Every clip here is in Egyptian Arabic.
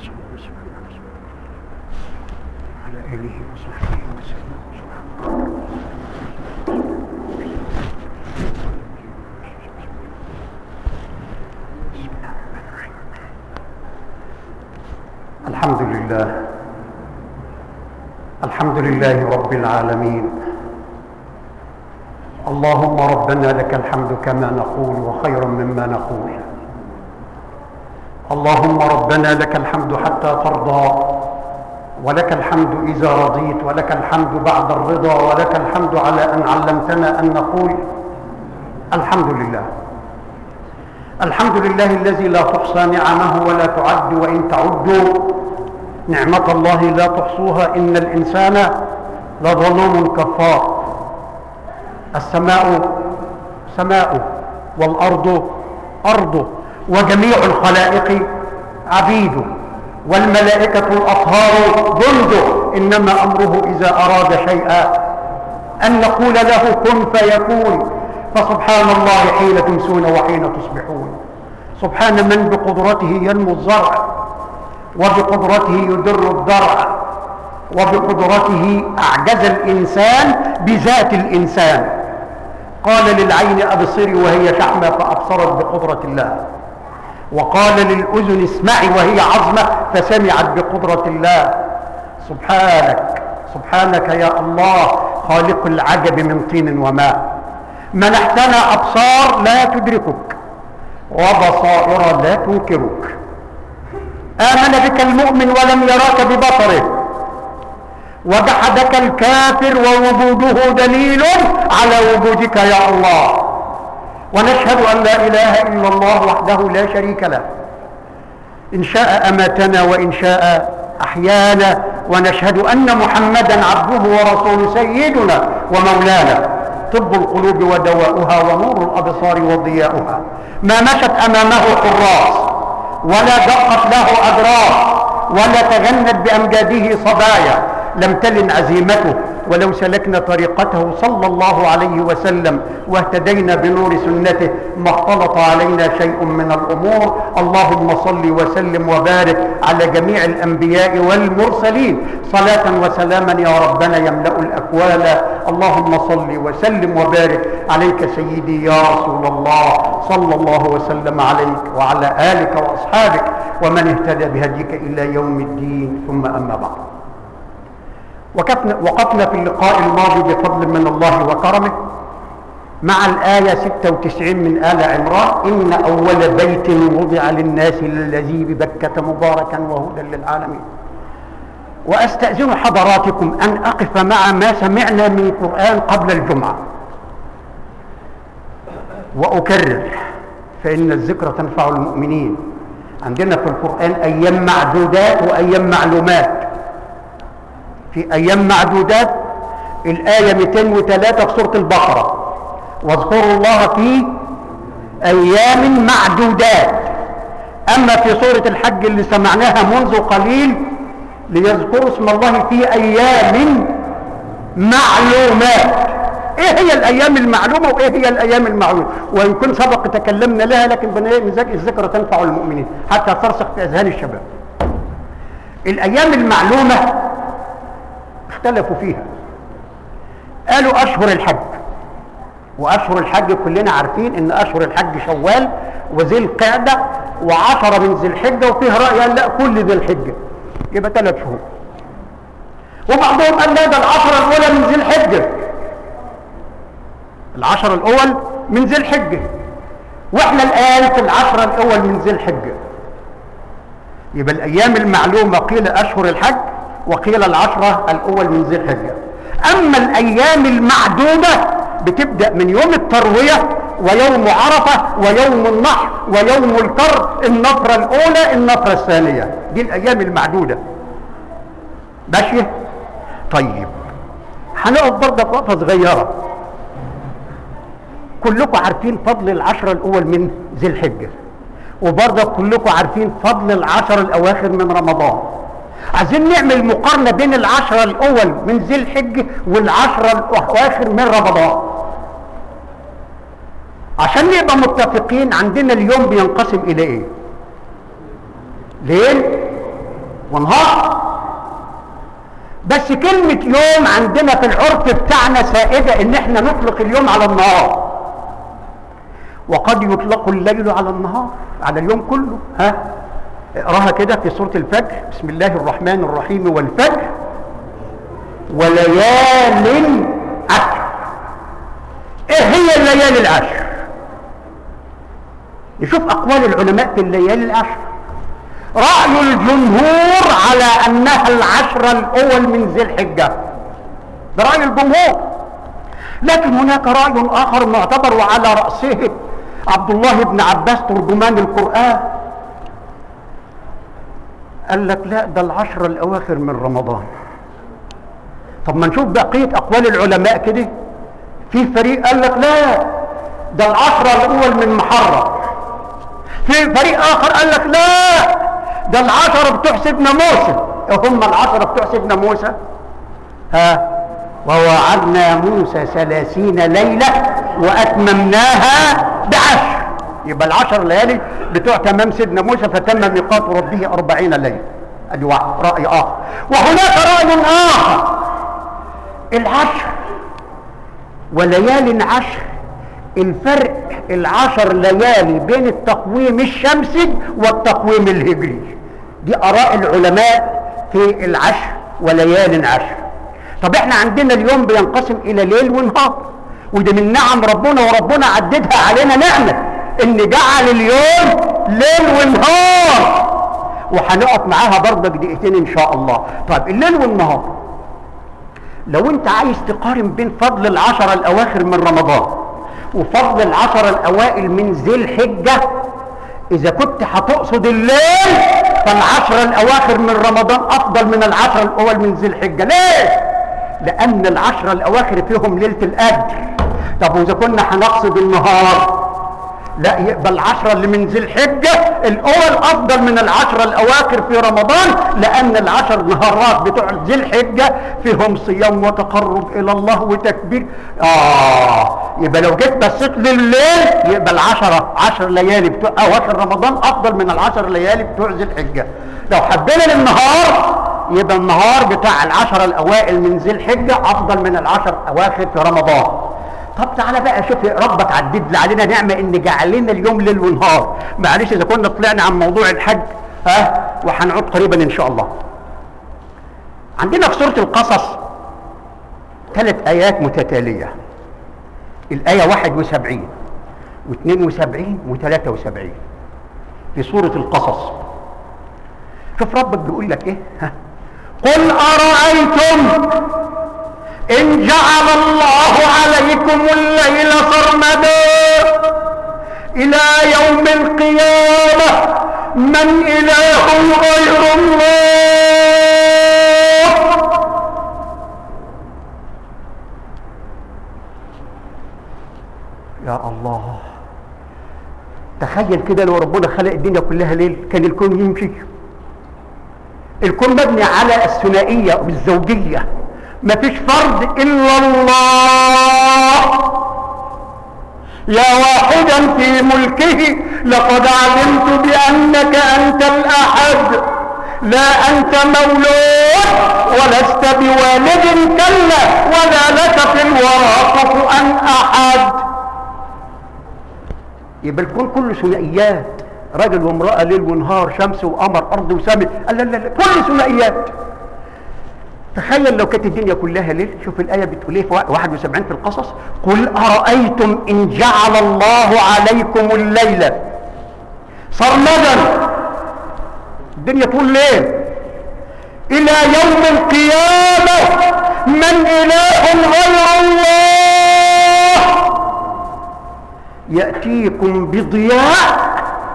وصحبه وسلم على آله وصحبه وسلم بسم الله الرحمن الرحيم الحمد لله الحمد لله رب العالمين اللهم ربنا لك الحمد كما نقول وخيرا مما نقول اللهم ربنا لك الحمد حتى ترضى ولك الحمد إذا رضيت ولك الحمد بعد الرضا ولك الحمد على أن علمتنا أن نقول الحمد لله الحمد لله الذي لا تحصى نعمه ولا تعد وإن تعدوا نعمة الله لا تحصوها إن الإنسان لظلوم كفار السماء سماء والأرض أرضه وجميع الخلائق عبيده والملائكة الأطهار جنده إنما أمره إذا أراد شيئا أن نقول له كن فيكون فسبحان الله حين تمسون وحين تصبحون سبحان من بقدرته ينمو الزرع وبقدرته يدر الضرع وبقدرته أعجز الإنسان بذات الإنسان قال للعين أبصري وهي شحمة فأبصرت بقدرة الله وقال للأذن اسمعي وهي عظمة فسمعت بقدرة الله سبحانك سبحانك يا الله خالق العجب من طين وماء منحتنا أبصار لا تدركك وبصائر لا تنكرك آمن بك المؤمن ولم يراك ببصره وجحدك الكافر ووجوده دليل على وجودك يا الله ونشهد أن لا إله إلا الله وحده لا شريك له إن شاء أماتنا وإن شاء أحيانا ونشهد أن محمدا عبده ورسول سيدنا ومولانا طب القلوب ودواؤها ونور الأبصار وضياؤها ما مشت أمامه حراس ولا دقت له أدراس ولا تغنت بأمجاده صبايا لم تلن عزيمته ولو سلكنا طريقته صلى الله عليه وسلم واهتدينا بنور سنته ما اختلط علينا شيء من الامور اللهم صل وسلم وبارك على جميع الانبياء والمرسلين صلاه وسلاما يا ربنا يملا الاكوان اللهم صل وسلم وبارك عليك سيدي يا رسول الله صلى الله وسلم عليك وعلى الك واصحابك ومن اهتدى بهديك الى يوم الدين ثم اما بعد وقفنا, وقفنا في اللقاء الماضي بفضل من الله وكرمه مع الآية 96 من آل عمران إن أول بيت وضع للناس الذي ببكة مباركا وهدى للعالمين وأستأذن حضراتكم أن أقف مع ما سمعنا من القرآن قبل الجمعة وأكرر فإن الذكر تنفع المؤمنين عندنا في القرآن أيام معدودات وأيام معلومات في أيام معدودات الآية 203 في سورة البقرة واذكروا الله في أيام معدودات أما في سورة الحج اللي سمعناها منذ قليل ليذكروا اسم الله في أيام معلومات ايه هي الايام المعلومه وايه هي الايام المعلومه وان كنت سبق تكلمنا لها لكن الذكر تنفع المؤمنين حتى ترسخ في اذهان الشباب الايام المعلومه اختلفوا فيها قالوا اشهر الحج واشهر الحج كلنا عارفين ان اشهر الحج شوال وذي القعده وعشرة من ذي الحجه وفيه راي قال لا كل ذي الحجه يبقى ثلاث شهور وبعضهم قال لا ده العشرة الاولى من ذي الحجه العشر الاول من ذي الحجه واحنا الان في العشرة الاول من ذي الحجه يبقى الايام المعلومه قيل اشهر الحج وقيل العشرة الأول من ذي الحجة أما الأيام المعدودة بتبدأ من يوم التروية ويوم عرفة ويوم النحر ويوم الكر النفرة الأولى النفرة الثانية دي الأيام المعدودة ماشية طيب هنقف برضه وقفة صغيرة كلكم عارفين فضل العشرة الأول من ذي الحجة وبرضه كلكم عارفين فضل العشر الأواخر من رمضان عايزين نعمل مقارنة بين العشرة الأول من ذي الحجة والعشرة الأواخر من رمضان عشان نبقى متفقين عندنا اليوم بينقسم إلى إيه؟ ليل ونهار بس كلمة يوم عندنا في العرف بتاعنا سائدة ان احنا نطلق اليوم على النهار وقد يطلق الليل على النهار على اليوم كله ها اقراها كده في سورة الفجر بسم الله الرحمن الرحيم والفجر وليال عشر ايه هي الليالي العشر نشوف اقوال العلماء في الليالي العشر رأي الجمهور على انها العشر الاول من ذي الحجة ده رأي الجمهور لكن هناك رأي اخر معتبر وعلى رأسه عبد الله بن عباس ترجمان القرآن قال لك لا ده العشر الاواخر من رمضان طب ما نشوف بقية اقوال العلماء كده في فريق قال لك لا ده العشرة الاول من محرم في فريق اخر قال لك لا ده العشرة بتوع سيدنا موسى هم العشرة بتوع سيدنا موسى ها ووعدنا موسى ثلاثين ليلة وأتممناها بعشر يبقى العشر ليالي بتوع تمام سيدنا موسى فتم ميقات ربه أربعين ليلة ادي واحد رأي آخر وهناك رأي آخر العشر وليال عشر الفرق العشر ليالي بين التقويم الشمسي والتقويم الهجري دي آراء العلماء في العشر وليال عشر طب احنا عندنا اليوم بينقسم الى ليل ونهار وده من نعم ربنا وربنا عددها علينا نعمة ان جعل اليوم ليل ونهار وهنقف معاها برضك دقيقتين ان شاء الله طيب الليل والنهار لو انت عايز تقارن بين فضل العشر الاواخر من رمضان وفضل العشر الاوائل من ذي الحجة اذا كنت هتقصد الليل فالعشر الاواخر من رمضان افضل من العشر الاول من ذي الحجة ليه لان العشر الاواخر فيهم ليلة القدر طب واذا كنا هنقصد النهار لا يبقى العشرة اللي من ذي الحجة الأول أفضل من العشرة الأواخر في رمضان لأن العشر نهارات بتوع ذي الحجة فيهم صيام وتقرب إلى الله وتكبير آه يبقى لو جيت بصيت لليل يبقى العشرة عشر ليالي بتوع أواخر رمضان أفضل من العشر ليالي بتوع ذي الحجة لو حبينا للنهار يبقى النهار بتاع العشر الأوائل من ذي الحجة أفضل من العشر أواخر في رمضان طب تعالى بقى شوف ربك عدد علينا نعمة ان جعل لنا اليوم ليل ونهار معلش اذا كنا طلعنا عن موضوع الحج ها وهنعود قريبا ان شاء الله عندنا في سورة القصص ثلاث ايات متتالية الاية 71 و72 و73 في سورة القصص شوف ربك بيقول لك ايه ها قل ارايتم إن جعل الله عليكم الليل سرمدا إلى يوم القيامة من إله غير الله يا الله تخيل كده لو ربنا خلق الدنيا كلها ليل كان الكون يمشي الكون مبني على الثنائية والزوجية مفيش فرد الا الله يا واحدا في ملكه لقد علمت بانك انت الاحد لا انت مولود ولست بوالد كلا ولا لك في الورى كفؤا احد يبقى الكون كله ثنائيات رجل وامراه ليل ونهار شمس وقمر ارض وسماء لا لا لا كل ثنائيات تخيل لو كانت الدنيا كلها ليل شوف الآية بتقول ايه في 71 في القصص قل أرأيتم إن جعل الله عليكم الليل سرمدا الدنيا طول ليل إلى يوم القيامة من إله غير الله يأتيكم بضياء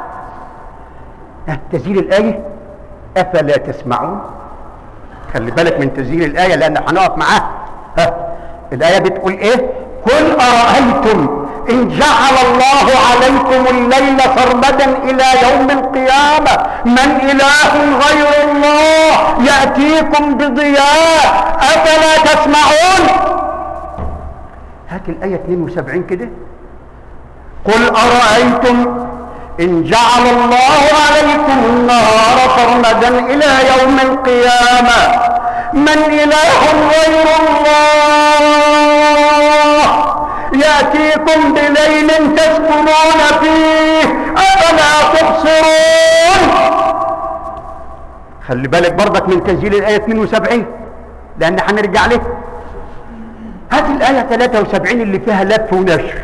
تزيل الآية أفلا تسمعون خلي بالك من تسجيل الآية لأن هنقف معاها ها الآية بتقول إيه قل أرأيتم إن جعل الله عليكم الليل سرمدا إلى يوم القيامة من إله غير الله يأتيكم بضياء أفلا تسمعون هات الآية 72 كده قل أرأيتم إن جعل الله عليكم النهار سرمدا إلى يوم القيامة من إله غير الله يأتيكم بليل تسكنون فيه أفلا تبصرون خلي بالك برضك من تسجيل الآية 72 لأن هنرجع له هات الآية 73 اللي فيها لف ونشر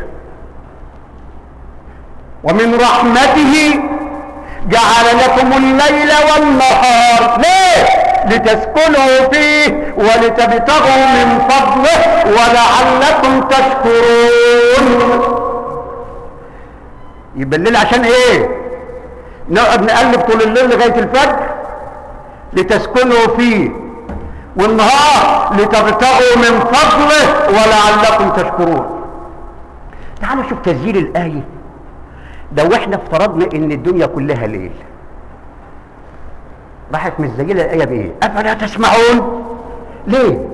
ومن رحمته جعل لكم الليل والنهار ليه لتسكنوا فيه ولتبتغوا من فضله ولعلكم تشكرون يبقى الليل عشان ايه نقعد نقلب طول الليل لغايه الفجر لتسكنوا فيه والنهار لتبتغوا من فضله ولعلكم تشكرون تعالوا شوف تسجيل الايه لو احنا افترضنا ان الدنيا كلها ليل راحت مسجله الايه بايه افلا تسمعون ليه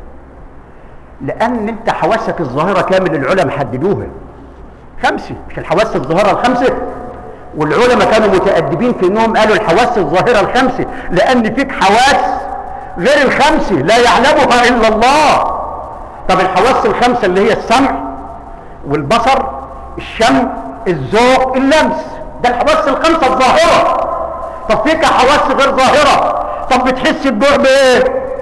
لان انت حواسك الظاهره كامل العلماء حددوها خمسه مش الحواس الظاهره الخمسه والعلماء كانوا متأدبين في انهم قالوا الحواس الظاهره الخمسه لان فيك حواس غير الخمسه لا يعلمها الا الله طب الحواس الخمسه اللي هي السمع والبصر الشم الذوق اللمس ده الحواس الخمسه الظاهره طب فيك حواس غير ظاهره طب بتحس الجوع بايه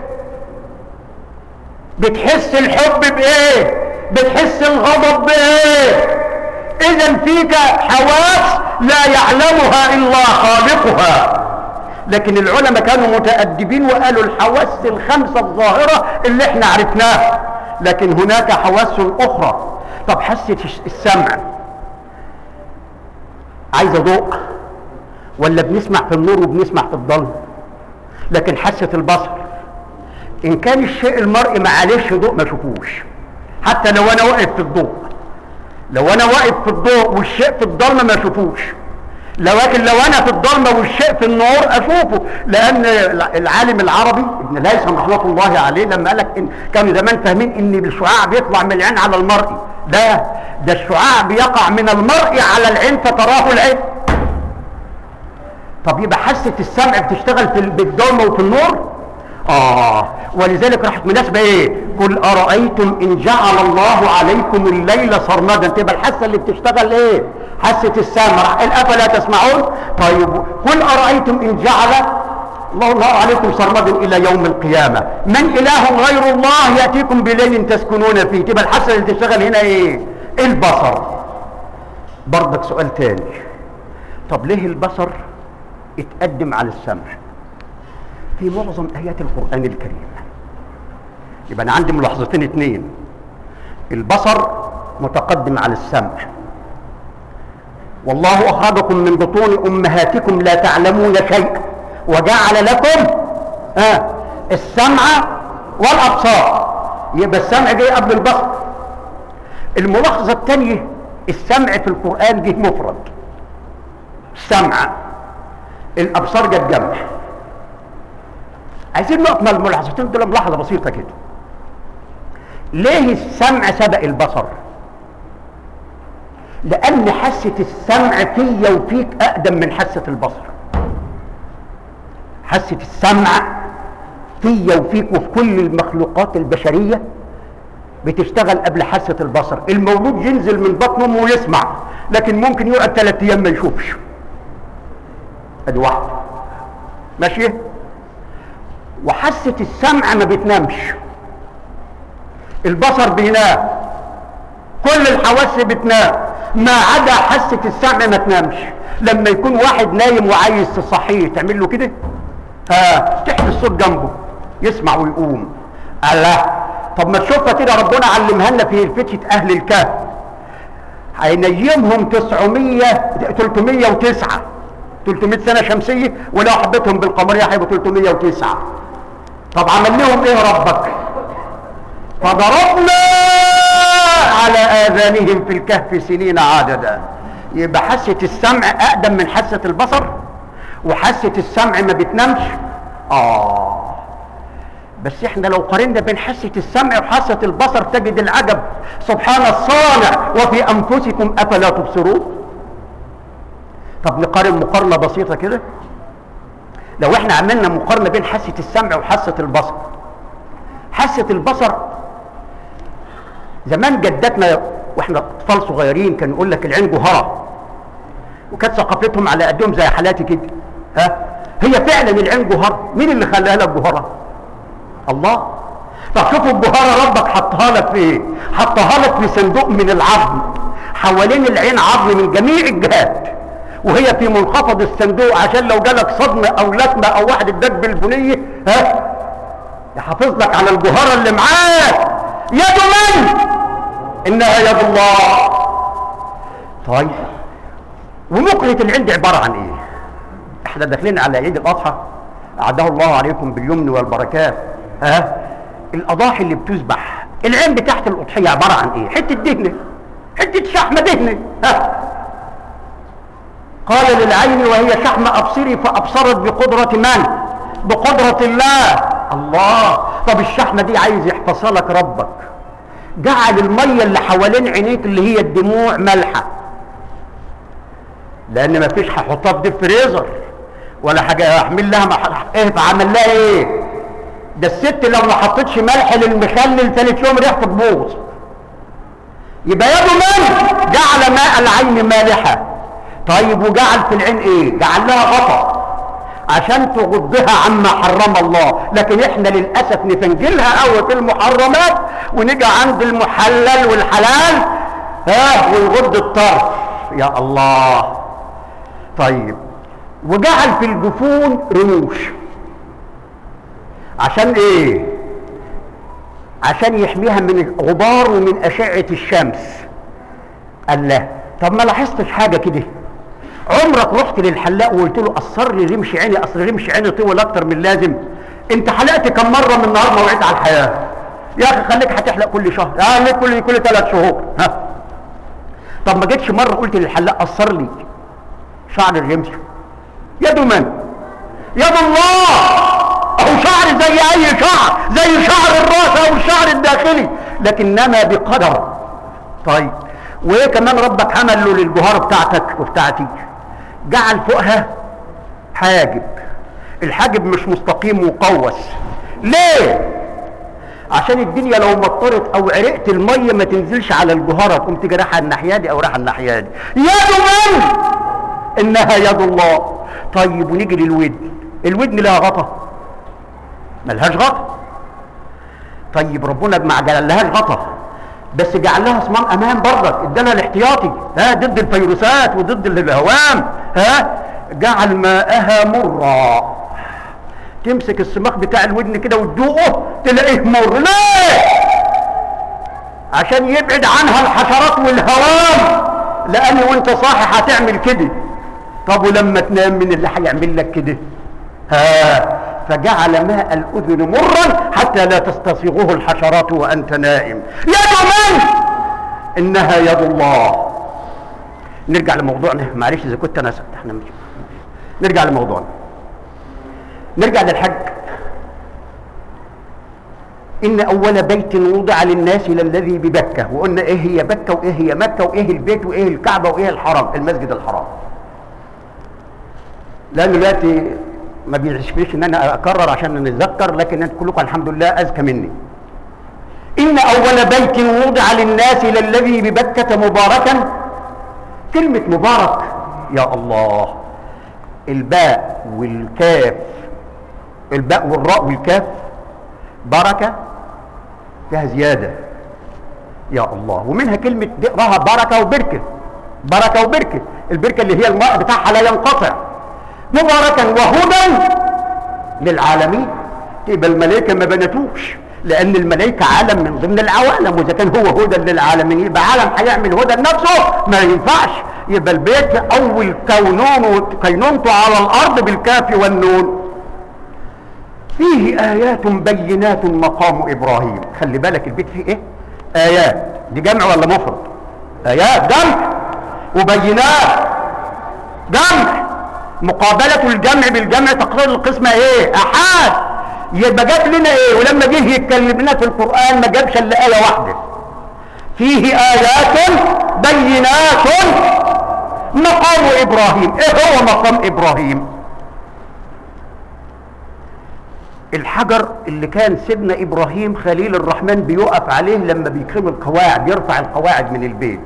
بتحس الحب بايه بتحس الغضب بايه اذا فيك حواس لا يعلمها الا خالقها لكن العلماء كانوا متأدبين وقالوا الحواس الخمسة الظاهرة اللي احنا عرفناها لكن هناك حواس اخرى طب حاسة السمع عايزة ضوء ولا بنسمع في النور وبنسمع في الظلم لكن حاسة البصر ان كان الشيء المرئي معلش ضوء ما اشوفوش حتى لو انا واقف في الضوء لو انا واقف في الضوء والشيء في الضلمه ما اشوفوش لكن لو انا في الضلمه والشيء في النور اشوفه لان العالم العربي ابن الهيثم رحمه الله عليه لما قال لك إن كانوا زمان فاهمين ان الشعاع بيطلع من العين على المرئي ده ده الشعاع بيقع من المرئي على العين فتراه العين طب يبقى حاسه السمع بتشتغل في بالضلمه وفي النور اه ولذلك راحت مناسبه ايه قل ارايتم ان جعل الله عليكم الليل سرمدا تبقى الحاسه اللي بتشتغل ايه حاسه السمع افلا تسمعون طيب قل ارايتم ان جعل الله الله عليكم سرمدا الى يوم القيامه من اله غير الله ياتيكم بليل تسكنون فيه تبقى الحاسه اللي تشتغل هنا ايه البصر برضك سؤال تاني طب ليه البصر اتقدم على السمع في معظم ايات القران الكريم يبقى انا عندي ملاحظتين اتنين البصر متقدم على السمع والله اخرجكم من بطون امهاتكم لا تعلمون شيئا وجعل لكم آه السمع والابصار يبقى السمع جاي قبل البصر الملاحظه الثانيه السمع في القران جه مفرد سمع الابصار جت جمع عايزين نقف مع الملاحظتين دول ملاحظه بسيطه كده ليه السمع سبق البصر لان حاسه السمع فيا وفيك اقدم من حاسه البصر حاسه السمع فيا وفيك وفي كل المخلوقات البشريه بتشتغل قبل حاسه البصر المولود ينزل من بطن امه ويسمع لكن ممكن يقعد ثلاث ايام ما يشوفش ادي واحده ماشيه وحاسه السمع ما بتنامش البصر بينام كل الحواس بتنام ما عدا حاسه السمع ما تنامش لما يكون واحد نايم وعايز تصحيه تعمل له كده ها تحمي الصوت جنبه يسمع ويقوم الله طب ما تشوفها كده ربنا علمها لنا في فتحه اهل الكهف هينيمهم 900 309 300 سنه شمسيه ولو حبيتهم بالقمريه هيبقوا 309 طب عمل لهم ايه ربك فضربنا على اذانهم في الكهف سنين عددا يبقى حاسه السمع اقدم من حاسه البصر وحاسه السمع ما بتنامش اه بس احنا لو قارنا بين حاسه السمع وحاسه البصر تجد العجب سبحان الصانع وفي انفسكم افلا تبصرون طب نقارن مقارنه بسيطه كده لو احنا عملنا مقارنه بين حاسه السمع وحاسه البصر حاسه البصر زمان جداتنا واحنا اطفال صغيرين كانوا يقول لك العين جوهره وكانت ثقافتهم على قدهم زي حالاتي كده ها هي فعلا العين جوهره مين اللي خلاها لك جوهره الله طب شوفوا الجوهره ربك حطها لك في ايه حطها لك في صندوق من العظم حوالين العين عظم من جميع الجهات وهي في منخفض الصندوق عشان لو جالك صدمه او لكمه او واحد اداك بالبنيه ها يحافظ لك على الجوهره اللي معاك يد من انها يد الله طيب ومقلة العند عبارة عن ايه احنا داخلين على عيد الاضحى اعده الله عليكم باليمن والبركات ها الاضاحي اللي بتذبح العين بتاعت الاضحيه عباره عن ايه حته دهنه حته شحمه دهنه ها قال للعين وهي شحمه ابصري فابصرت بقدره من بقدره الله الله طب الشحمه دي عايز يحفظها لك ربك جعل الميه اللي حوالين عينيك اللي هي الدموع مالحه لان ما فيش هحطها في ديب فريزر ولا حاجه احمل لها مح... ايه عمل لها ايه ده الست لو ما حطتش ملح للمخلل ثالث يوم ريحته تبوظ يبقى يده من جعل ماء العين مالحه طيب وجعل في العين ايه جعل لها غطا عشان تغضها عما حرم الله لكن احنا للاسف نفنجلها قوي في المحرمات ونيجي عند المحلل والحلال ها ونغض الطرف يا الله طيب وجعل في الجفون رموش عشان ايه عشان يحميها من الغبار ومن اشعه الشمس قال لا طب ما لاحظتش حاجه كده عمرك رحت للحلاق وقلت له قصر لي رمش عيني اصل رمش عيني طول اكتر من اللازم انت حلقت كم مره من النهار موعد على الحياه يا اخي خليك هتحلق كل شهر اه ليه كل كل ثلاث شهور ها طب ما جيتش مره قلت للحلاق قصر لي شعر الرمش يد من يد الله اهو شعر زي اي شعر زي شعر الراس او الشعر الداخلي لكنما بقدر طيب وايه كمان ربك عمل له للجوهره بتاعتك وبتاعتي جعل فوقها حاجب الحاجب مش مستقيم وقوس ليه عشان الدنيا لو مطرت او عرقت الميه ما تنزلش على الجوهره تقوم تيجي رايحه الناحيه دي او رايحه الناحيه دي يد من انها يد الله طيب ونيجي للودن الودن لها غطا ملهاش غطا طيب ربنا ما جعلهاش غطا بس جعل لها صمام امان برضك ادالها الاحتياطي ها ضد الفيروسات وضد الهوام ها جعل ماءها مرا تمسك الصماغ بتاع الودن كده وتدوقه تلاقيه مر ليه عشان يبعد عنها الحشرات والهوام لان وانت صاحي هتعمل كده طب ولما تنام من اللي هيعمل لك كده ها فجعل ماء الاذن مرا حتى لا تستصيغه الحشرات وانت نائم يد من انها يد الله نرجع لموضوعنا معلش اذا كنت انا سأت. احنا مش نرجع لموضوعنا نرجع للحج ان اول بيت وضع للناس للذي ببكه وقلنا ايه هي بكه وايه هي مكه وايه البيت وايه الكعبه وايه الحرم المسجد الحرام لان دلوقتي ما بيعجبنيش ان انا اكرر عشان نتذكر لكن انتم كلكم الحمد لله اذكى مني ان اول بيت وضع للناس للذي ببكه مباركا كلمه مبارك يا الله الباء والكاف الباء والراء والكاف بركه فيها زياده يا الله ومنها كلمه راها بركه وبركه بركه وبركه البركه اللي هي الماء بتاعها لا ينقطع مباركا وهدى للعالمين يبقى الملائكه ما بنتوش لان الملائكه عالم من ضمن العوالم واذا كان هو هدى للعالمين يبقى عالم هيعمل هدى لنفسه ما ينفعش يبقى البيت اول كونون كينونته على الارض بالكاف والنون فيه ايات بينات مقام ابراهيم خلي بالك البيت فيه ايه ايات دي جمع ولا مفرد ايات جمع وبينات جمع مقابلة الجمع بالجمع تقرير القسمة ايه احاد يبقى جاب لنا ايه ولما جه يتكلم لنا في القرآن ما جابش الا آية واحدة فيه آيات بينات مقام ابراهيم ايه هو مقام ابراهيم الحجر اللي كان سيدنا ابراهيم خليل الرحمن بيقف عليه لما بيكرم القواعد يرفع القواعد من البيت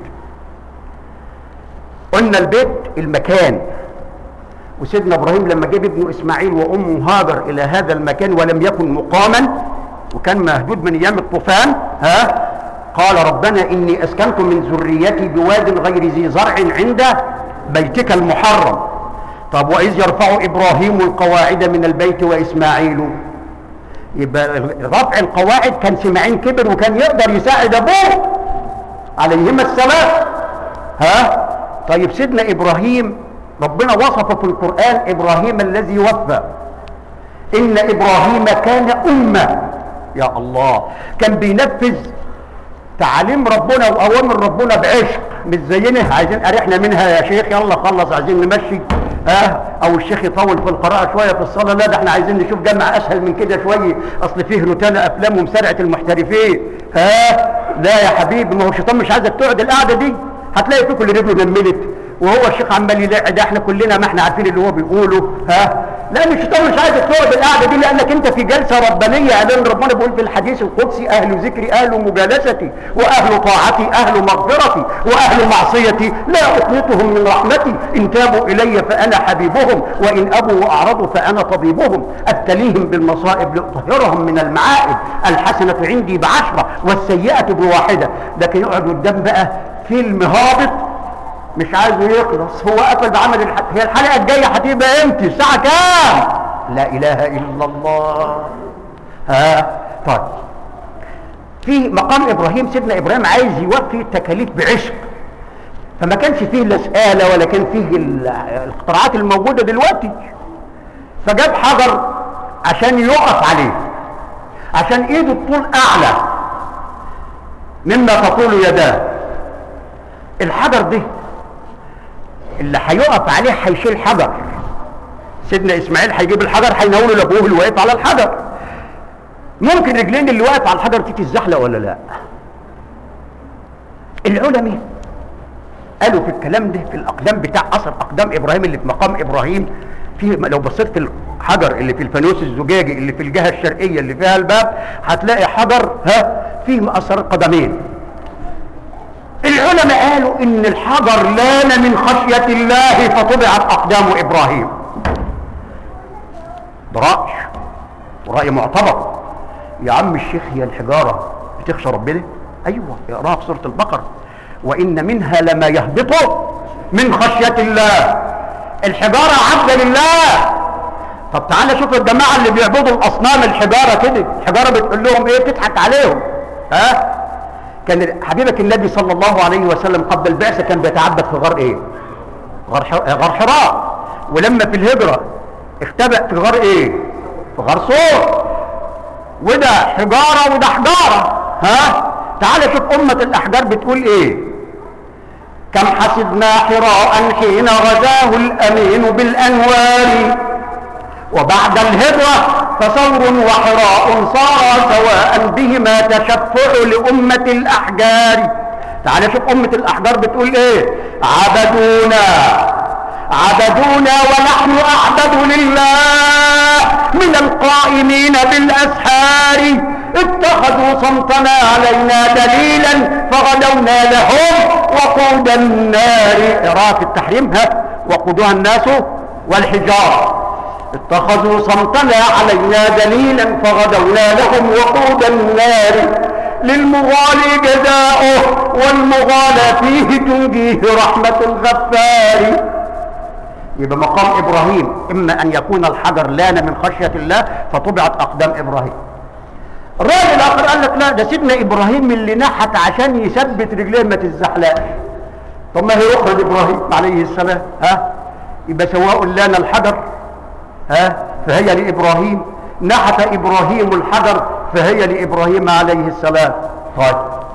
قلنا البيت المكان وسيدنا ابراهيم لما جاب ابنه اسماعيل وامه هاجر الى هذا المكان ولم يكن مقاما وكان مهدود من ايام الطوفان ها قال ربنا اني اسكنت من ذريتي بواد غير ذي زرع عند بيتك المحرم طب واذ يرفع ابراهيم القواعد من البيت واسماعيل يبقى رفع القواعد كان سماعين كبر وكان يقدر يساعد ابوه عليهما السلام ها طيب سيدنا ابراهيم ربنا وصفه في القران ابراهيم الذي وفى ان ابراهيم كان امه يا الله كان بينفذ تعاليم ربنا واوامر ربنا بعشق مش زينا عايزين اريحنا منها يا شيخ يلا خلص عايزين نمشي ها او الشيخ يطول في القراءه شويه في الصلاه لا ده احنا عايزين نشوف جمع اسهل من كده شويه اصل فيه روتانا افلام ومسارعه المحترفين ها لا يا حبيبي ما هو الشيطان مش عايزك تقعد القعده دي هتلاقي فيكم اللي رجله نملت وهو الشيخ عمال يلاقي ده احنا كلنا ما احنا عارفين اللي هو بيقوله ها لان الشيطان مش عايزك تقعد القعده دي لانك انت في جلسه ربانيه لان ربنا بيقول في الحديث القدسي اهل ذكري اهل مجالستي واهل طاعتي اهل مغفرتي واهل معصيتي لا اقنطهم من رحمتي ان تابوا الي فانا حبيبهم وان ابوا واعرضوا فانا طبيبهم ابتليهم بالمصائب لاطهرهم من المعائب الحسنه عندي بعشره والسيئه بواحده لكن يقعد قدام بقى فيلم هابط مش عايزه يخلص هو قفل بعمل الح... هي الحلقه الجايه هتبقى امتى الساعه كام لا اله الا الله ها طيب في مقام ابراهيم سيدنا ابراهيم عايز يوفي التكاليف بعشق فما كانش فيه لا سآلة ولا كان فيه ال- الاختراعات الموجودة دلوقتي فجاب حجر عشان يقف عليه عشان ايده تطول اعلى مما تطول يداه الحجر ده اللي هيقف عليه هيشيل حجر سيدنا اسماعيل هيجيب الحجر هيناوله لابوه اللي واقف على الحجر ممكن رجلين اللي واقف على الحجر تيجي تتزحلق ولا لا العلماء قالوا في الكلام ده في الاقدام بتاع اثر اقدام ابراهيم اللي في مقام ابراهيم في لو بصيت في الحجر اللي في الفانوس الزجاجي اللي في الجهه الشرقيه اللي فيها الباب هتلاقي حجر ها فيه اثر قدمين العلماء قالوا ان الحجر لان من خشيه الله فطبعت اقدام ابراهيم ده راي وراي معتبر يا عم الشيخ هي الحجاره بتخشى ربنا ايوه اقراها في سوره البقره وان منها لما يهبط من خشيه الله الحجاره عبده لله طب تعالى شوف الجماعه اللي بيعبدوا الاصنام الحجاره كده الحجاره بتقول لهم ايه بتضحك عليهم ها كان حبيبك النبي صلى الله عليه وسلم قبل البعثه كان بيتعبد في غار ايه غار ح- غار حراء ولما في الهجره اختبأ في غار ايه في غار صور وده حجاره وده حجاره ها تعال شوف امه الاحجار بتقول ايه كم حسبنا حراء حين غزاه الامين بالانوار وبعد الهجرة فثور وحراء صار سواء بهما تشفع لأمة الأحجار تعال شوف أمة الأحجار بتقول إيه عبدونا عبدونا ونحن أعبد لله من القائمين بالأسحار اتخذوا صمتنا علينا دليلا فغدونا لهم وقود النار إراءة التحريم ها وقودها الناس والحجار اتخذوا صمتنا علينا دليلا فغدونا لهم وقود النار للمغالي جزاؤه والمغالى فيه تنجيه رحمة الغفار يبقى مقام ابراهيم اما ان يكون الحجر لان من خشيه الله فطبعت اقدام ابراهيم الراجل الاخر قال لك لا ده سيدنا ابراهيم اللي نحت عشان يثبت رجليه ما تتزحلقش طب ما هي اخرى ابراهيم عليه السلام ها يبقى سواء لان الحجر ها فهي لابراهيم نحت ابراهيم الحجر فهي لابراهيم عليه السلام طيب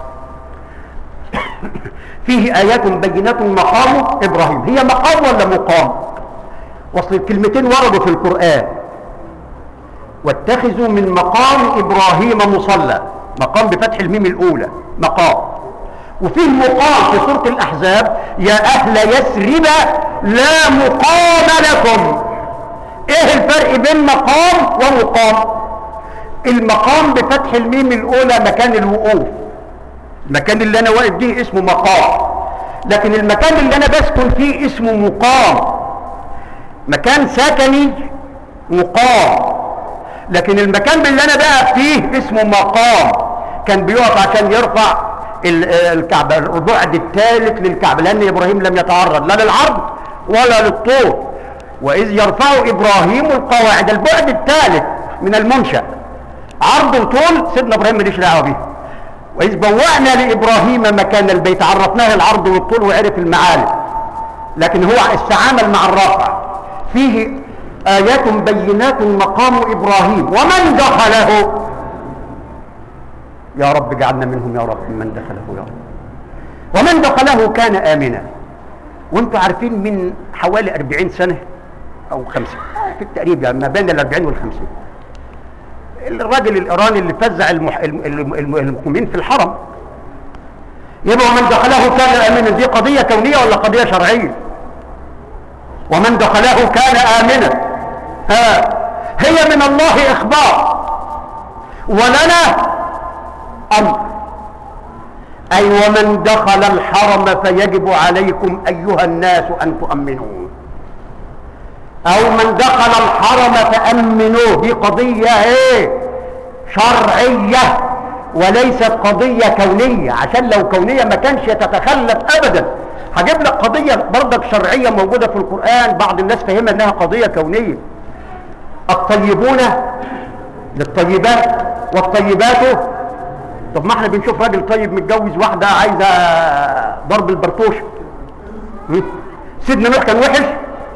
فيه ايات بينات مقام ابراهيم هي مقام ولا مقام وصل الكلمتين وردوا في القران واتخذوا من مقام ابراهيم مصلى مقام بفتح الميم الاولى مقام وفيه مقام في سورة الأحزاب يا أهل يثرب لا مقام لكم ايه الفرق بين مقام ومقام المقام بفتح الميم الأولى مكان الوقوف المكان اللي أنا واقف فيه اسمه مقام لكن المكان اللي أنا بسكن فيه اسمه مقام مكان سكني مقام لكن المكان اللي انا بقى فيه اسمه مقام كان بيقف عشان يرفع ال- الكعبة البعد الثالث للكعبة لأن إبراهيم لم يتعرض لا للعرض ولا للطول وإذ يرفع إبراهيم القواعد البعد الثالث من المنشأ عرض وطول سيدنا إبراهيم ماليش دعوة بيه وإذ بوأنا لإبراهيم مكان البيت عرفناه العرض والطول وعرف المعالم لكن هو استعامل مع الرافع فيه آيات بينات مقام إبراهيم ومن دخله يا رب اجعلنا منهم يا رب من دخله يا رب ومن دخله كان آمنا وانتم عارفين من حوالي 40 سنة أو 50 في التقريب يعني ما بين ال 40 وال 50 الراجل الإيراني اللي فزع المح... الم- الم- الم- المسلمين في الحرم يبقى ومن دخله كان آمنا دي قضية كونية ولا قضية شرعية ومن دخله كان آمنا ها هي من الله إخبار ولنا أمر أي ومن دخل الحرم فيجب عليكم أيها الناس أن تؤمنوه أو من دخل الحرم فأمنوه دي قضية إيه شرعية وليست قضية كونية عشان لو كونية ما كانش يتتخلف أبدا هجيب لك قضية برضك شرعية موجودة في القرآن بعض الناس فهمها انها قضية كونية الطيبون للطيبات والطيبات طب ما احنا بنشوف راجل طيب متجوز واحدة عايزة ضرب البرطوش م? سيدنا نوح كان وحش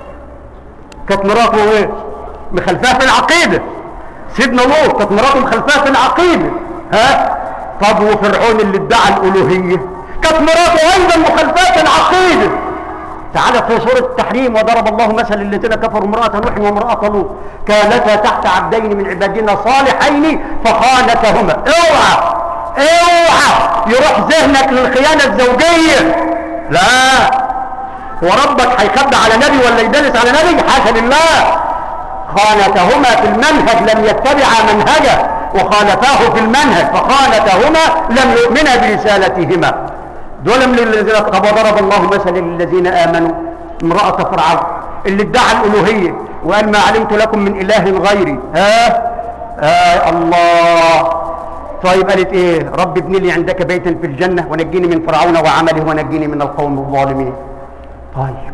كانت مراته ايه مخلفاه في العقيدة سيدنا لوط كانت مراته مخلفاه في العقيدة ها طب وفرعون اللي ادعى الالوهية كانت مراته ايضا مخلفاه في العقيدة تعالى في سورة التحريم وضرب الله مثل الذين كفروا امرأة نوح وامرأة لوط كانتا تحت عبدين من عبادنا صالحين فخانتهما اوعى اوعى يروح ذهنك للخيانة الزوجية لا هو ربك هيخبي على نبي ولا يدلس على نبي حاشا لله خانتهما في المنهج لم يتبعا منهجه وخالفاه في المنهج فخانتهما لم يؤمنا برسالتهما دول من الذين طب وضرب الله مثلا للذين امنوا امراه فرعون اللي ادعى الالوهيه وقال ما علمت لكم من اله غيري ها آه الله طيب قالت ايه رب ابن لي عندك بيتا في الجنه ونجيني من فرعون وعمله ونجيني من القوم الظالمين طيب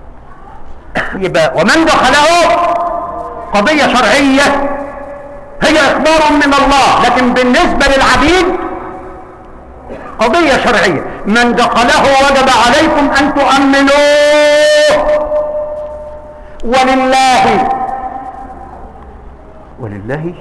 يبقى ومن دخله قضيه شرعيه هي اخبار من الله لكن بالنسبه للعبيد قضية شرعية من دخله وجب عليكم أن تؤمنوه ولله ولله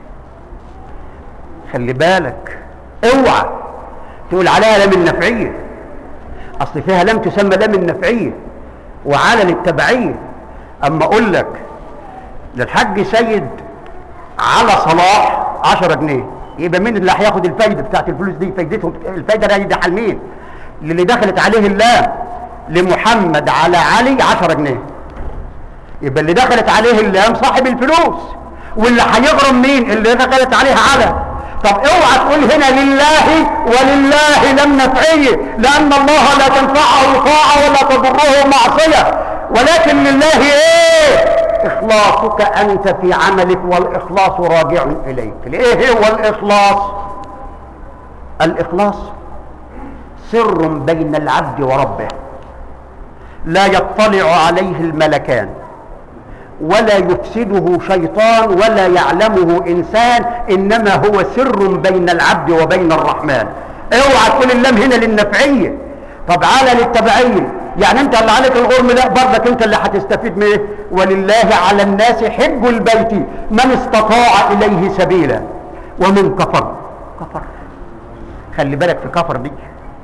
خلي بالك اوعى تقول عليها لام النفعية أصل فيها لم تسمى لام النفعية وعلى للتبعية أما أقول لك للحاج سيد على صلاح عشرة جنيه يبقى مين اللي هياخد الفايده بتاعت الفلوس دي فايدتهم الفايده دي دي حال مين اللي دخلت عليه اللام لمحمد على علي 10 جنيه يبقى اللي دخلت عليه اللام صاحب الفلوس واللي هيغرم مين اللي دخلت عليه على طب اوعى تقول هنا لله ولله لم نفعيه لان الله لا تنفعه طاعه ولا تضره معصيه ولكن لله ايه إخلاصك أنت في عملك والإخلاص راجع إليك لإيه هو الإخلاص الإخلاص سر بين العبد وربه لا يطلع عليه الملكان ولا يفسده شيطان ولا يعلمه إنسان إنما هو سر بين العبد وبين الرحمن اوعى تقول اللام هنا للنفعية طب على للتبعية يعني انت اللي عليك الغرم لا برضك انت اللي هتستفيد منه ولله على الناس حج البيت من استطاع اليه سبيلا ومن كفر كفر خلي بالك في كفر دي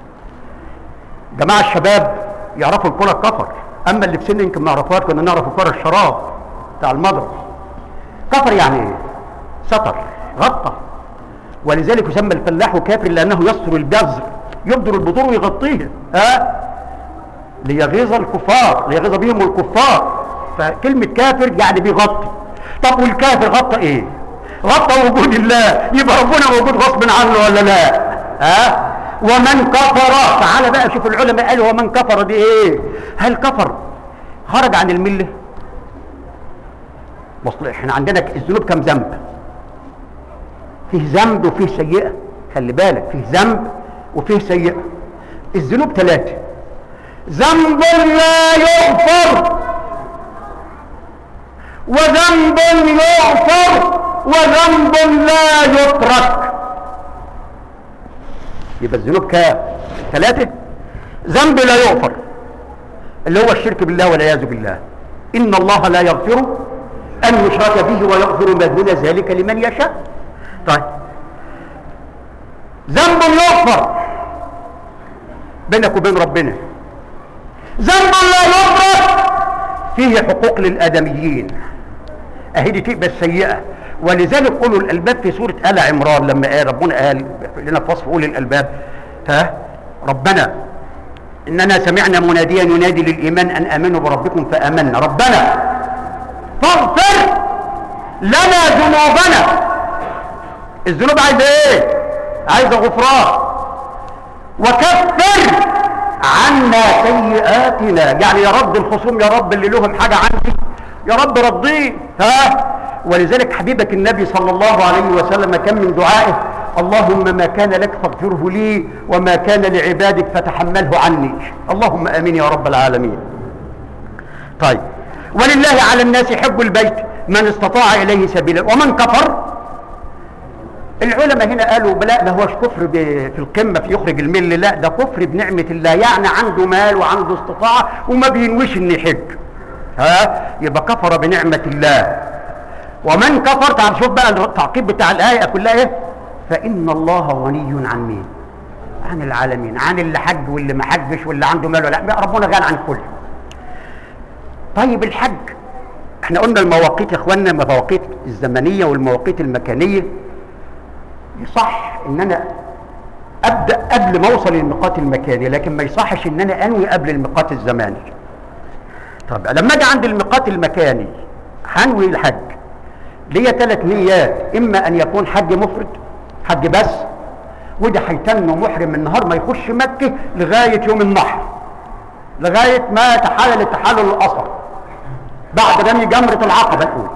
جماعه الشباب يعرفوا الكره الكفر اما اللي في سن يمكن ما يعرفوهاش كنا نعرف الكره الشراب بتاع المضرب كفر يعني ايه ستر غطى ولذلك يسمى الفلاح كافر لانه يستر البذر يبدر البطور ويغطيها ها ليغيظ الكفار ليغيظ بهم الكفار فكلمة كافر يعني بيغطي طب والكافر غطى ايه غطى وجود الله يبقى ربنا موجود غصب عنه ولا لا ها ومن كفر تعالى بقى شوف العلماء قالوا ومن كفر دي ايه هل كفر خرج عن المله وصل احنا عندنا الذنوب كم ذنب فيه ذنب وفيه سيئه خلي بالك فيه ذنب وفيه سيئه الذنوب ثلاثه ذنب لا يغفر وذنب يغفر وذنب لا يترك يبقى الذنوب كام ثلاثة ذنب لا يغفر اللي هو الشرك بالله والعياذ بالله إن الله لا يغفر أن يشرك به ويغفر ما دون ذلك لمن يشاء طيب ذنب يغفر بينك وبين ربنا ذنب لا يغفر فيه حقوق للآدميين أهي دي تبقى السيئة ولذلك أولو الألباب في سورة آل عمران لما قال ربنا قال لنا في وصف أولي الألباب ها ربنا إننا سمعنا مناديا ينادي للإيمان أن آمنوا بربكم فآمنا ربنا فاغفر لنا ذنوبنا الذنوب عايزة إيه؟ عايزة غفران وكفر عنا سيئاتنا يعني يا رب الخصوم يا رب اللي لهم حاجة عندي يا رب رضيه ها ولذلك حبيبك النبي صلى الله عليه وسلم كان من دعائه اللهم ما كان لك فاغفره لي وما كان لعبادك فتحمله عني اللهم امين يا رب العالمين طيب ولله على الناس حب البيت من استطاع اليه سبيلا ومن كفر العلماء هنا قالوا لا ده هوش كفر ب- في القمه في يخرج المل لا ده كفر بنعمه الله يعني عنده مال وعنده استطاعه وما بينويش انه يحج ها يبقى كفر بنعمه الله ومن كفر تعال شوف بقى التعقيب بتاع الايه كلها ايه فان الله غني عن مين عن العالمين عن اللي حج واللي ما حجش واللي عنده مال ولا لا ربنا غني عن الكل طيب الحج احنا قلنا المواقيت يا اخوانا المواقيت الزمنيه والمواقيت المكانيه يصح ان انا ابدا قبل ما اوصل للميقات المكاني لكن ما يصحش ان انا انوي قبل الميقات الزماني طب لما اجي عند الميقات المكاني هنوي الحج ليا ثلاث نيات اما ان يكون حج مفرد حج بس وده هيتم محرم من نهار ما يخش مكه لغايه يوم النحر لغايه ما يتحلل التحلل الاصغر بعد رمي جمره العقبه الاولى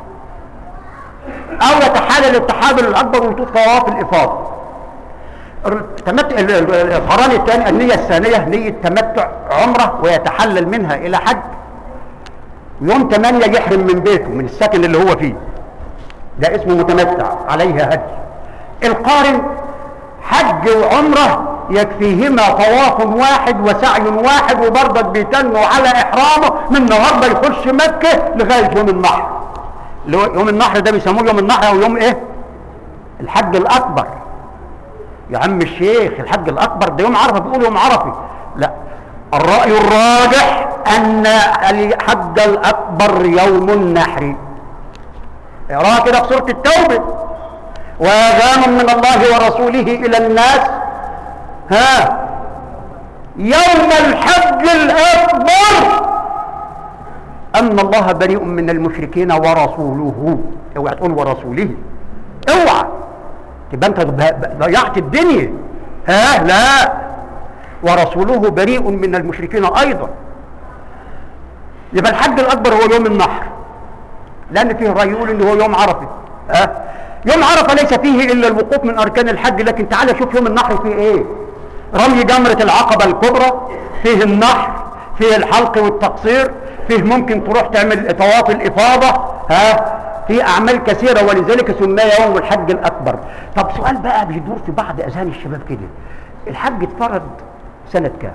او يتحلل التحلل الاكبر ويطوف طواف الافاضه تمت ال- ال- القران الثاني النيه الثانيه نيه تمتع عمره ويتحلل منها الى حج يوم 8 يحرم من بيته من السكن اللي هو فيه ده اسمه متمتع عليها هدي القارن حج وعمره يكفيهما طواف واحد وسعي واحد وبرضك بيتنوا على احرامه من النهارده يخش مكه لغايه يوم النحر اللي هو يوم النحر ده بيسموه يوم النحر او يوم ايه الحج الاكبر يا عم الشيخ الحج الاكبر ده يوم عرفه بيقول يوم عرفه لا الراي الراجح ان الحج الاكبر يوم النحر اقراها كده في سوره التوبه واذان من الله ورسوله الى الناس ها يوم الحج الاكبر ان الله بريء من المشركين ورسوله اوعى تقول ورسوله اوعى تبقى انت ضيعت الدنيا ها لا ورسوله بريء من المشركين ايضا يبقى الحج الاكبر هو يوم النحر لان فيه راي يقول ان هو يوم عرفه ها يوم عرفه ليس فيه الا الوقوف من اركان الحج لكن تعالى شوف يوم النحر فيه ايه رمي جمره العقبه الكبرى فيه النحر فيه الحلق والتقصير فيه ممكن تروح تعمل طواف الافاضه ها في اعمال كثيره ولذلك سمي يوم الحج الاكبر طب سؤال بقى بيدور في بعض اذهان الشباب كده الحج اتفرض سنه كام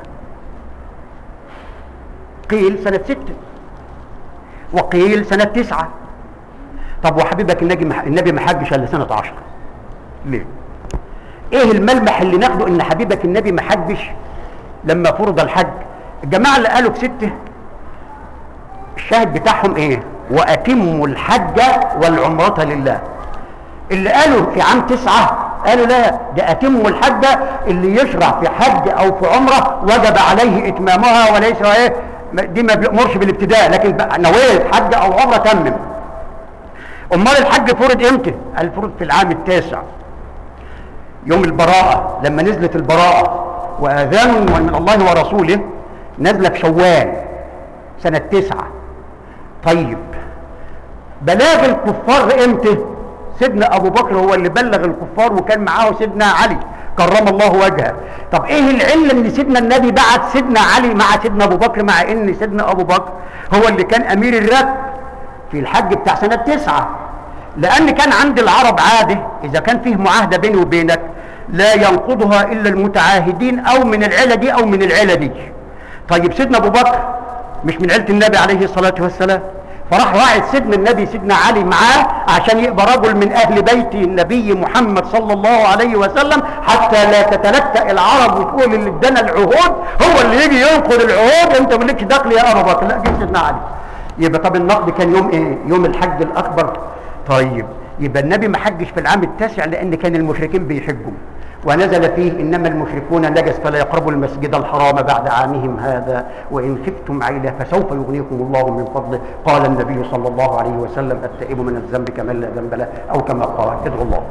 قيل سنه ستة وقيل سنه تسعة طب وحبيبك النبي ما النبي ما حجش الا سنه عشرة ليه ايه الملمح اللي ناخده ان حبيبك النبي ما حجش لما فرض الحج الجماعه اللي قالوا في ستة الشاهد بتاعهم ايه واتموا الحج والعمرة لله اللي قالوا في عام تسعة قالوا لا ده أتم الحجة اللي يشرع في حج أو في عمرة وجب عليه إتمامها وليس إيه دي ما بيأمرش بالابتداء لكن نويت حج أو عمرة تمم أمال الحج فرض إمتى؟ الفرض في العام التاسع يوم البراءة لما نزلت البراءة وآذان من الله ورسوله نزل في شوال سنة تسعة طيب بلاغ الكفار امتى سيدنا ابو بكر هو اللي بلغ الكفار وكان معاه سيدنا علي كرم الله وجهه طب ايه العله ان سيدنا النبي بعت سيدنا علي مع سيدنا ابو بكر مع ان سيدنا ابو بكر هو اللي كان امير الركب في الحج بتاع سنه تسعة لان كان عند العرب عاده اذا كان فيه معاهده بيني وبينك لا ينقضها الا المتعاهدين او من العيله دي او من العيله دي طيب سيدنا ابو بكر مش من عيله النبي عليه الصلاه والسلام فراح واعد سيدنا النبي سيدنا علي معاه عشان يبقى رجل من اهل بيت النبي محمد صلى الله عليه وسلم حتى لا تتلكأ العرب وتقول اللي ادانا العهود هو اللي يجي ينقض العهود انت مالكش دخل يا ابو بكر لا جيب سيدنا علي يبقى طب النقد كان يوم ايه يوم الحج الاكبر طيب يبقى النبي ما حجش في العام التاسع لان كان المشركين بيحجوا ونزل فيه انما المشركون نجس فلا يقربوا المسجد الحرام بعد عامهم هذا وان خفتم عيله فسوف يغنيكم الله من فضله قال النبي صلى الله عليه وسلم التائب من الذنب كمن لا ذنب له او كما قال ادعوا الله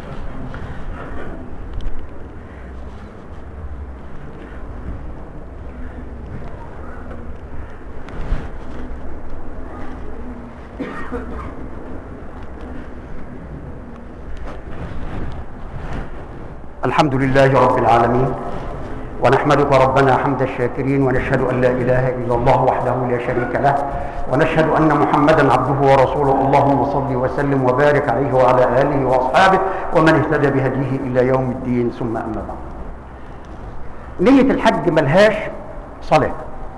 الحمد لله رب العالمين ونحمدك ربنا حمد الشاكرين ونشهد ان لا اله الا الله وحده لا شريك له ونشهد ان محمدا عبده ورسوله اللهم صل وسلم وبارك عليه وعلى اله واصحابه ومن اهتدى بهديه الى يوم الدين ثم اما بعد نيه الحج ملهاش صلاه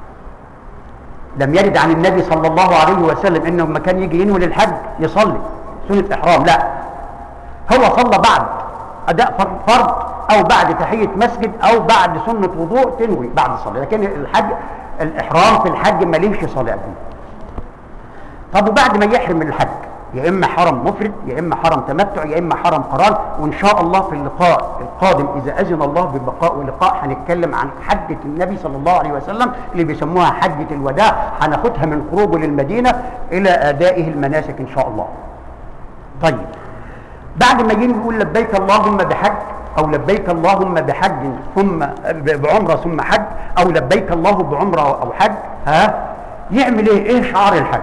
لم يرد عن النبي صلى الله عليه وسلم انه لما كان يجي ينوي للحج يصلي سنه احرام لا هو صلى بعد اداء فرض او بعد تحيه مسجد او بعد سنه وضوء تنوي بعد الصلاه لكن الحج الاحرام في الحج ماليش صلاه دي طب وبعد ما يحرم من الحج يا اما حرم مفرد يا اما حرم تمتع يا اما حرم قران وان شاء الله في اللقاء القادم اذا اذن الله ببقاء ولقاء هنتكلم عن حجه النبي صلى الله عليه وسلم اللي بيسموها حجه الوداع هناخدها من خروجه للمدينه الى ادائه المناسك ان شاء الله طيب بعد ما يجي يقول لبيك اللهم بحج او لبيك اللهم بحج ثم بعمره ثم حج او لبيك الله بعمره او حج ها يعمل ايه ايه شعار الحج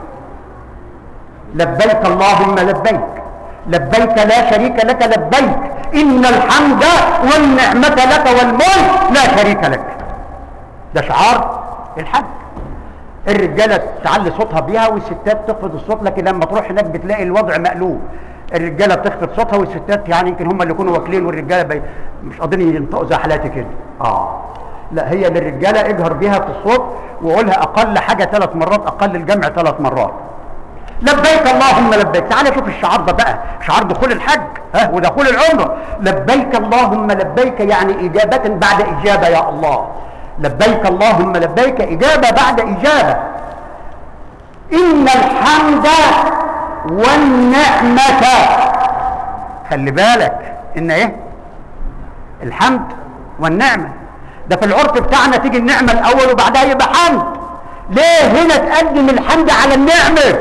لبيك اللهم لبيك لبيك لا شريك لك لبيك ان الحمد والنعمه لك والملك لا شريك لك ده شعار الحج الرجاله تعلي صوتها بيها والستات تخفض الصوت لكن لما تروح هناك بتلاقي الوضع مقلوب الرجاله بتخفض صوتها والستات يعني يمكن هم اللي يكونوا واكلين والرجاله بي مش قادرين ينطقوا زي حالاتي كده اه لا هي للرجاله اجهر بيها في الصوت وقولها اقل حاجه ثلاث مرات اقل الجمع ثلاث مرات لبيك اللهم لبيك تعال شوف الشعار ده بقى شعار دخول الحج ها ودخول العمره لبيك اللهم لبيك يعني اجابه بعد اجابه يا الله لبيك اللهم لبيك اجابه بعد اجابه ان الحمد والنعمة خلي بالك ان ايه الحمد والنعمة ده في العرف بتاعنا تيجي النعمة الاول وبعدها يبقى حمد ليه هنا تقدم الحمد على النعمة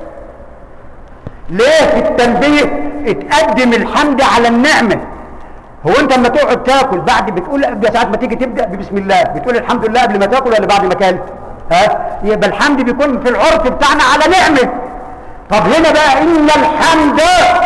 ليه في التنبيه اتقدم الحمد على النعمة هو انت لما تقعد تاكل بعد بتقول ساعات ما تيجي تبدا ببسم الله بتقول الحمد لله قبل ما تاكل ولا بعد ما اكلت ها يبقى الحمد بيكون في العرف بتاعنا على نعمه طب هنا بقى ان الحمد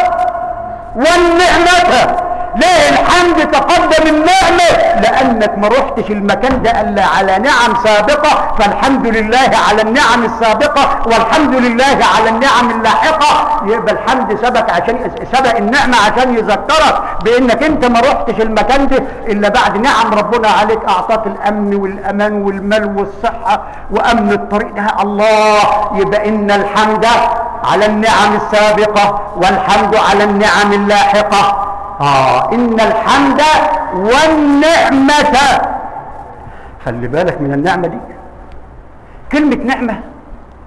والنعمة ليه الحمد تقدم النعمة لانك ما رحتش المكان ده الا على نعم سابقة فالحمد لله على النعم السابقة والحمد لله على النعم اللاحقة يبقى الحمد سبق عشان سبق النعمة عشان يذكرك بانك انت ما رحتش المكان ده الا بعد نعم ربنا عليك اعطاك الامن والامان والمال والصحة وامن الطريق ده الله يبقى ان الحمد على النعم السابقة والحمد على النعم اللاحقة آه إن الحمد والنعمة خلي بالك من النعمة دي كلمة نعمة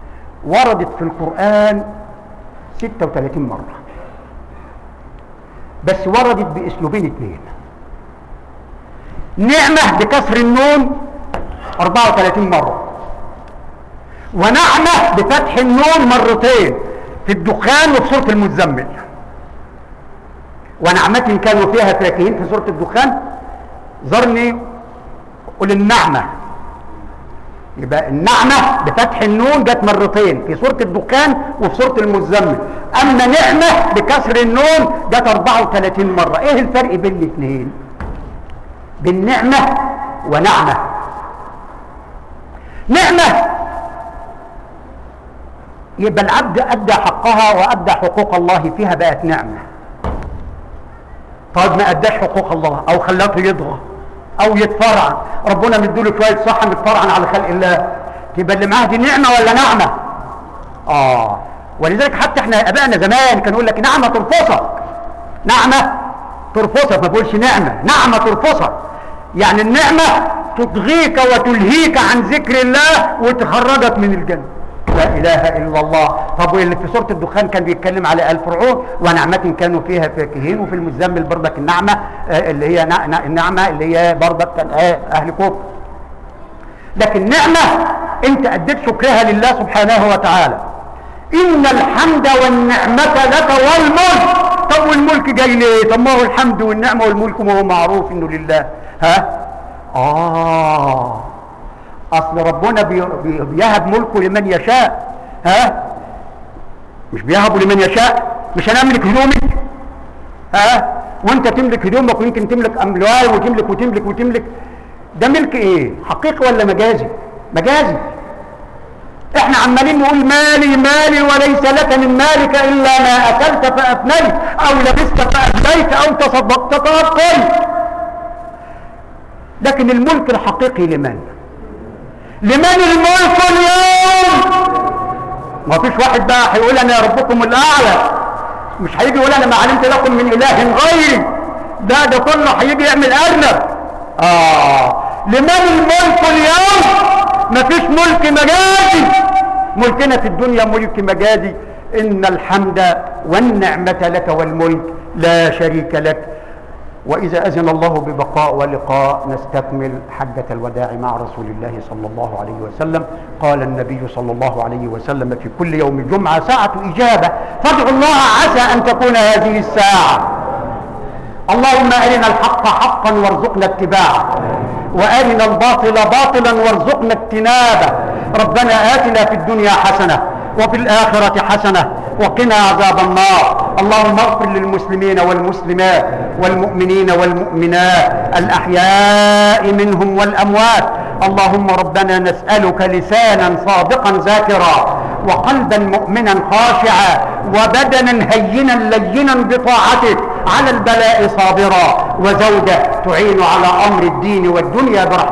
وردت في القرآن 36 مرة بس وردت باسلوبين اتنين نعمة بكسر النون 34 مرة ونعمة بفتح النون مرتين في الدخان وفي سورة المزمل ونعمة كانوا فيها فاكهين في سورة الدخان ذرني قل النعمة يبقى النعمة بفتح النون جت مرتين في سورة الدخان وفي سورة المزمل أما نعمة بكسر النون جت 34 مرة إيه الفرق بين الاثنين بين نعمة ونعمة نعمة يبقى العبد أدى حقها وأدى حقوق الله فيها بقت نعمة طيب ما أداش حقوق الله أو خلاته يضغى أو يتفرعن ربنا مديله شوية صحة متفرعن على خلق الله تبقى اللي معاه دي نعمة ولا نعمة؟ آه ولذلك حتى احنا ابائنا زمان كانوا يقول لك نعمة ترفصك نعمة ترفصك ما بقولش نعمة نعمة ترفصك يعني النعمة تطغيك وتلهيك عن ذكر الله وتخرجك من الجنة لا اله الا الله طب واللي في سوره الدخان كان بيتكلم على ال فرعون ونعمه كانوا فيها فاكهين وفي المزمل برضك النعمه آه، اللي هي نع- نع- النعمه اللي هي برضك كان آه، اهل كفر لكن نعمه انت اديت شكرها لله سبحانه وتعالى ان الحمد والنعمه لك والملك طب والملك جاي ليه طب ما هو الحمد والنعمه والملك ما هو معروف انه لله ها اه اصل ربنا بي- بي- بيهب ملكه لمن يشاء ها مش بيهبه لمن يشاء مش انا املك هدومك ها وانت تملك هدومك ويمكن تملك اموال وتملك وتملك وتملك ده ملك ايه حقيقي ولا مجازي مجازي احنا عمالين نقول مالي مالي وليس لك من مالك الا ما اكلت فافنيت او لبست فافنيت او تصدقت فابقيت لكن الملك الحقيقي لمن لمن الملك اليوم ما فيش واحد بقى هيقول انا ربكم الاعلى مش هيجي يقول انا ما علمت لكم من اله غيري ده ده كله هيجي يعمل ارنب اه لمن الملك اليوم ما فيش ملك مجازي ملكنا في الدنيا ملك مجازي ان الحمد والنعمه لك والملك لا شريك لك وإذا أذن الله ببقاء ولقاء نستكمل حجة الوداع مع رسول الله صلى الله عليه وسلم قال النبي صلى الله عليه وسلم في كل يوم جمعة ساعة إجابة فادعوا الله عسى أن تكون هذه الساعة اللهم أرنا الحق حقا وارزقنا اتباعه وأرنا الباطل باطلا وارزقنا اجتنابه ربنا آتنا في الدنيا حسنة وفي الآخرة حسنة وقنا عذاب النار اللهم اغفر للمسلمين والمسلمات والمؤمنين والمؤمنات الأحياء منهم والأموات اللهم ربنا نسألك لسانا صادقا ذاكرا وقلبا مؤمنا خاشعا وبدنا هينا لينا بطاعتك على البلاء صابرا وزوجة تعين على أمر الدين والدنيا برحمتك